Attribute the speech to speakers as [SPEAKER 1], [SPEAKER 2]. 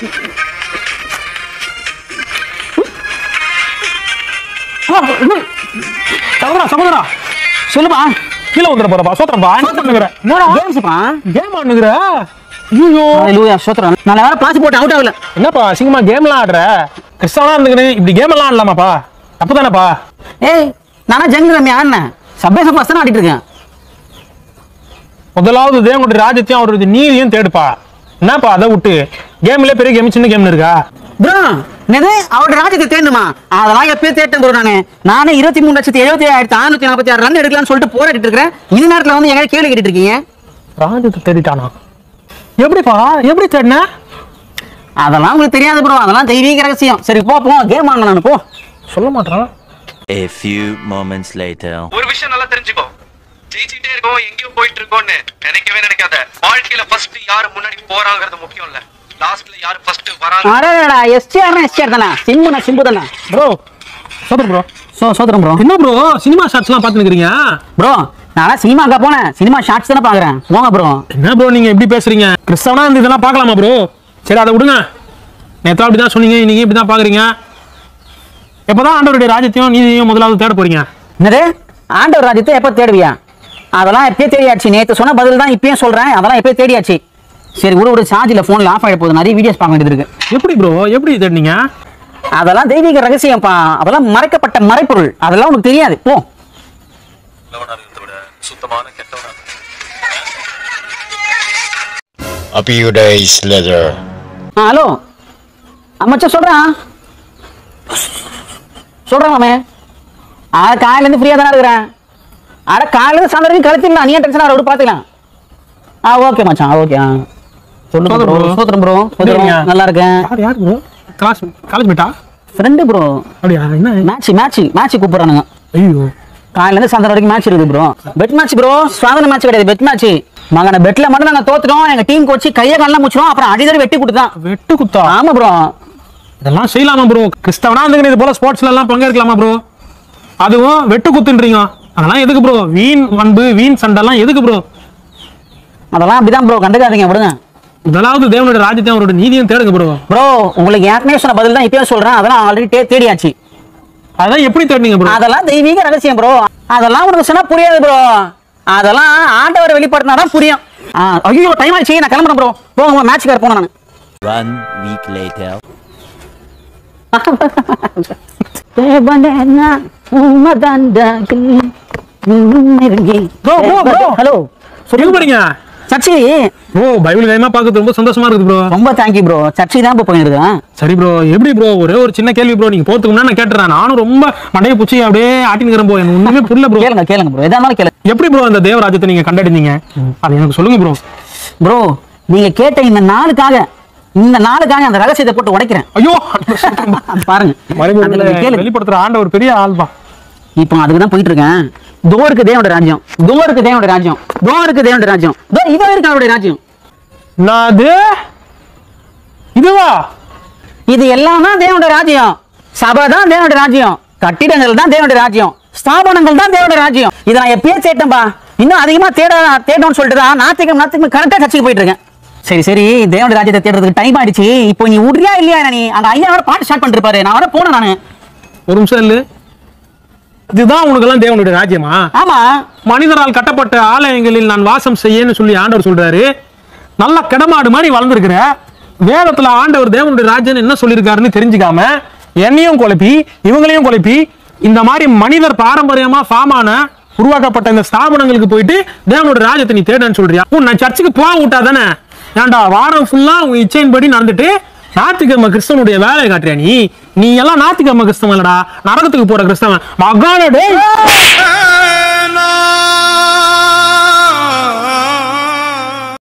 [SPEAKER 1] சகோதரா சகோதரா
[SPEAKER 2] சொல்லுப்பா
[SPEAKER 1] கீழே வந்துட போறப்பா சோத்திரப்பா என்ன பண்ணுகிற
[SPEAKER 2] கேம்ஸ்ப்பா
[SPEAKER 1] கேம் ஆடுனுங்கிற ஐயோ
[SPEAKER 2] லூயா சோத்திரம் நான் வேற பாஸ் போட்டு அவுட் ஆகல
[SPEAKER 1] என்னப்பா சிங்கமா கேம்லாம் ஆடுற கிறிஸ்தவனா இருந்துக்கிறேன் இப்படி கேம் எல்லாம் ஆடலாமாப்பா தப்பு தானேப்பா
[SPEAKER 2] ஏய் நானா ஜங்கு ரம்மி ஆடினேன் சப்பே சப்பா தான் ஆடிட்டு இருக்கேன்
[SPEAKER 1] முதலாவது தேவனுடைய ராஜ்யத்தையும் அவருடைய நீதியும் தேடுப்பா என்னப்பா அதை விட்டு கேம்ல பெரிய கேம் சின்ன கேம்னு இருக்கா
[SPEAKER 2] ப்ரோ என்னது அவரோட ராஜ்யத்தை தேடணுமா அதெல்லாம் எப்பயும் தேட்டேன் ப்ரோ நானு நானே இருபத்தி மூணு லட்சத்தி எழுபத்தி ஆயிரத்தி அறுநூத்தி நாற்பத்தி ஆறு ரன் எடுக்கலாம்னு சொல்லிட்டு போராடிட்டு இருக்கிறேன் இந்த நேரத்துல வந்து எங்க கேள்வி கேட்டுட்டு இருக்கீங்க
[SPEAKER 1] ராஜ்யத்தை தேடிட்டானா எப்படிப்பா எப்படி தேடின
[SPEAKER 2] அதெல்லாம் உங்களுக்கு தெரியாது ப்ரோ அதெல்லாம் தெய்வீக ரகசியம் சரி போ போ கேம் ஆடலாம் நான் போ
[SPEAKER 1] சொல்ல மாட்டான்
[SPEAKER 3] A few moments later.
[SPEAKER 4] ஒரு விஷயம் நல்லா தெரிஞ்சுக்கோ ஜெயிச்சுட்டே இருக்கோம் எங்கேயோ போயிட்டு இருக்கோம்னு நினைக்கவே நினைக்காத வாழ்க்கையில ஃபர்ஸ்ட் யாரு முன்னாடி போறாங்கிறது முக்கியம் இல்ல லாஸ்ட்ல யாரு ஃபர்ஸ்ட் வராங்க
[SPEAKER 2] அடடா எஸ்டிஆர் எஸ்டிஆர் தானே சிம்புனா சிம்பு தானே
[SPEAKER 1] ப்ரோ சோதர் ப்ரோ
[SPEAKER 2] சோ சோதரம் ப்ரோ
[SPEAKER 1] என்ன ப்ரோ சினிமா ஷாட்ஸ்லாம் பார்த்துருக்கீங்க
[SPEAKER 2] ப்ரோ நான் சினிமாக்கா போனேன் சினிமா ஷார்ட்ஸ் தானே பாக்குறேன் போங்க ப்ரோ
[SPEAKER 1] என்ன ப்ரோ நீங்க எப்படி பேசுறீங்க கிறிஸ்தவனா இந்த இதெல்லாம் பார்க்கலாமா ப்ரோ சரி அதை விடுங்க நேற்று அப்படி தான் சொன்னீங்க இன்னைக்கு இப்படி தான் பார்க்குறீங்க எப்போதான் ஆண்டவருடைய ராஜ்யத்தையும் நீதியையும் முதலாவது தேட போறீங்க
[SPEAKER 2] என்னது ஆண்டவர் ராஜ்யத்தை எப்போ தேடுவியா அதெல்லாம் எப்பயே தேடியாச்சு நேற்று சொன்ன பதில் தான் இப்பயும் சொல்றேன் அதெல்லாம் எப்பயே தேடியாச்சு சரி ஒரு ஒரு சார்ஜில் ஃபோனில் ஆஃப் ஆகிட போகுது நிறைய வீடியோஸ் பார்க்க வேண்டியது இருக்கு
[SPEAKER 1] எப்படி ப்ரோ எப்படி தேடினீங்க
[SPEAKER 2] அதெல்லாம் தெய்வீக ரகசியம்ப்பா அதெல்லாம் மறைக்கப்பட்ட மறைப்பொருள் அதெல்லாம் உனக்கு தெரியாது போ
[SPEAKER 4] சுத்தமான கெட்டவனா
[SPEAKER 5] A few days later.
[SPEAKER 2] ஆ ஹலோ அம்மச்சா சொல்கிறான் சொல்கிறேன் மாமே ஆ காலையிலேருந்து ஃப்ரீயாக தானே இருக்கிறேன் அட காலையிலேருந்து சாயந்தரம் கழிச்சிடலாம் நீ டென்ஷன் ஆகிற பார்த்துக்கலாம் ஆ ஓகே மச்சான் ஓகே ஆ சொல்லுங்க
[SPEAKER 1] சோதரம்
[SPEAKER 2] ப்ரோ
[SPEAKER 1] bro.
[SPEAKER 2] சோத்திரம் ப்ரோ
[SPEAKER 1] எப்படி இருக்கீங்க?
[SPEAKER 2] நல்லா இருக்கேன்
[SPEAKER 1] யார் யார் ப்ரோ கிளாஸ் காலேஜ் மேட்டா
[SPEAKER 2] ஃப்ரெண்டு ப்ரோ
[SPEAKER 1] அப்படியா என்ன
[SPEAKER 2] மேட்ச் மேட்ச் மேட்ச் கூப்பிடுறானுங்க
[SPEAKER 1] ஐயோ
[SPEAKER 2] காலையிலேருந்து சாயந்தரம் வரைக்கும் மேட்ச் இருக்குது ப்ரோ பெட் மேட்ச் ப்ரோ சாதன மேட்ச் கிடையாது பெட் மேட்ச் மகன பெட்ல மட்டும் நாங்க தோத்துட்டோம் எங்க டீம் கோச்சு கையை காலெல்லாம் முடிச்சிடும் அப்புறம் அடிதடி வெட்டி கொடுத்தான்
[SPEAKER 1] வெட்டு குத்தா
[SPEAKER 2] ஆமா ப்ரோ
[SPEAKER 1] இதெல்லாம் செய்யலாமா ப்ரோ கிறிஸ்தவனா இருந்துக்கிட்டு இது போல ஸ்போர்ட்ஸ்ல எல்லாம் பங்கேற்கலாமா ப்ரோ அதுவும் வெட்டு குத்துன்றீங்க அதெல்லாம் எதுக்கு ப்ரோ வீண் வன்பு வீண் சண்டைலாம் எதுக்கு ப்ரோ
[SPEAKER 2] அதெல்லாம் அப்படிதான் ப்ரோ கண்டுக்காதீங்க விடுங்க
[SPEAKER 1] முதலாவது தேவனுடைய ராஜ்யத்தையும் அவரோட நீதியும் தேடுங்க ப்ரோ
[SPEAKER 2] ப்ரோ உங்களுக்கு ஏற்கனவே சொன்ன பதில் தான் இப்பயும் சொல்றேன் அதெல்லாம் ஆல்ரெடி தேடியாச்சு
[SPEAKER 1] அதான் எப்படி தேடினீங்க ப்ரோ
[SPEAKER 2] அதெல்லாம் தெய்வீக ரகசியம் ப்ரோ அதெல்லாம் உனக்கு சொன்னா புரியாது ப்ரோ அதெல்லாம் ஆண்டவர் வெளிப்படுத்தினா தான் புரியும் ஆ, ஐயோ டைம் ஆயிடுச்சு நான் கிளம்புறேன் ப்ரோ போங்க மேட்ச்க்கு போனேன் நான்
[SPEAKER 3] One week later.
[SPEAKER 1] Bro, bro, bro.
[SPEAKER 2] Hello
[SPEAKER 1] சொல்லி போறீங்க
[SPEAKER 2] சர்ச்சி
[SPEAKER 1] ப்ரோ பைபிள் கைமா பார்க்கறது ரொம்ப சந்தோஷமா இருக்குது ப்ரோ
[SPEAKER 2] ரொம்ப தேங்க்யூ ப்ரோ சர்ச்சை தான் இப்போ போயிருக்கேன்
[SPEAKER 1] சரி ப்ரோ எப்படி ப்ரோ ஒரே ஒரு சின்ன கேள்வி ப்ரோ நீங்க போறதுக்கு முன்னாடி நான் கேட்டுறேன் நானும் ரொம்ப மண்டையை பூச்சி அப்படியே ஆட்டினுக்கிறேன் ப்ரோ எனக்கு ஒண்ணுமே புரியல ப்ரோ
[SPEAKER 2] கேளுங்க கேளுங்க ப்ரோ எதா இருந்தாலும் கேளுங்க
[SPEAKER 1] எப்படி ப்ரோ அந்த தேவராஜ்யத்தை நீங்க கண்டறிந்தீங்க அதை எனக்கு சொல்லுங்க ப்ரோ
[SPEAKER 2] ப்ரோ நீங்க கேட்ட இந்த நாளுக்காக இந்த நாளுக்காக அந்த ரகசியத்தை போட்டு உடைக்கிறேன்
[SPEAKER 1] ஐயோ
[SPEAKER 2] அது பாருங்க அதுல நீங்க கேளுங்க.
[SPEAKER 1] வெளிப்படுத்துற ஆண்டவர் பெரிய ஆள்பா
[SPEAKER 2] இப்போ அதுக்கு தான் போயிட்டு இருக்கேன் தோருக்கு தேவனுடைய ராஜ்யம் தோருக்கு தேவனுடைய ராஜ்யம் தோருக்கு தேவனுடைய ராஜ்யம் தோ இதோ இருக்கு அவருடைய ராஜ்யம்
[SPEAKER 1] நான் அது இதுவா
[SPEAKER 2] இது எல்லாம் தான் தேவனுடைய ராஜ்யம் சபை தான் தேவனுடைய ராஜ்யம் கட்டிடங்கள் தான் தேவனுடைய ராஜ்யம் ஸ்தாபனங்கள் தான் தேவனுடைய ராஜ்யம் இதை நான் எப்பயே தேட்டேன்பா இன்னும் அதிகமா தேட தேடணும்னு சொல்லிட்டு தான் நாத்திகம் நாத்திகம் கரெக்டா சர்ச்சுக்கு போயிட்டு இருக்கேன் சரி சரி தேவனுடைய ராஜ்யத்தை தேடுறதுக்கு டைம் ஆயிடுச்சு இப்போ நீ விடுறியா இல்லையா நீ அந்த ஐயா வர பாட்டு ஸ்டார்ட் பண்ணிருப்பாரு நான் வர போனேன் நானு
[SPEAKER 1] ஒரு நிமிஷம் இல்லு இதுதான் உனக்கெல்லாம் தேவனுடைய ராஜ்யமா
[SPEAKER 2] ஆமா
[SPEAKER 1] மனிதரால் கட்டப்பட்ட ஆலயங்களில் நான் வாசம் செய்யன்னு சொல்லி ஆண்டவர் சொல்றாரு நல்ல கிடமாடு மாதிரி வளர்ந்துருக்கிற வேதத்துல ஆண்டவர் தேவனுடைய ராஜ்யம் என்ன சொல்லியிருக்காருன்னு தெரிஞ்சுக்காம என்னையும் குழப்பி இவங்களையும் குழப்பி இந்த மாதிரி மனிதர் பாரம்பரியமா ஃபார்மான உருவாக்கப்பட்ட இந்த ஸ்தாபனங்களுக்கு போயிட்டு தேவனுடைய ராஜ்யத்தை நீ தேடுன்னு சொல்றியா உன் நான் சர்ச்சுக்கு போக விட்டா தானே ஏன்டா வாரம் ஃபுல்லா உன் இச்சையின்படி நடந்துட்டு ஞாயிற்றுக்கிழமை கிறிஸ்தவனுடைய வேலையை காட்டுறியா நீ நீ எல்லாம் ஞாயிற்றுக்கிழமை கிறிஸ்தவன் இல்லடா நரகத்துக்கு போற கிறிஸ்தவன் மகான டேய்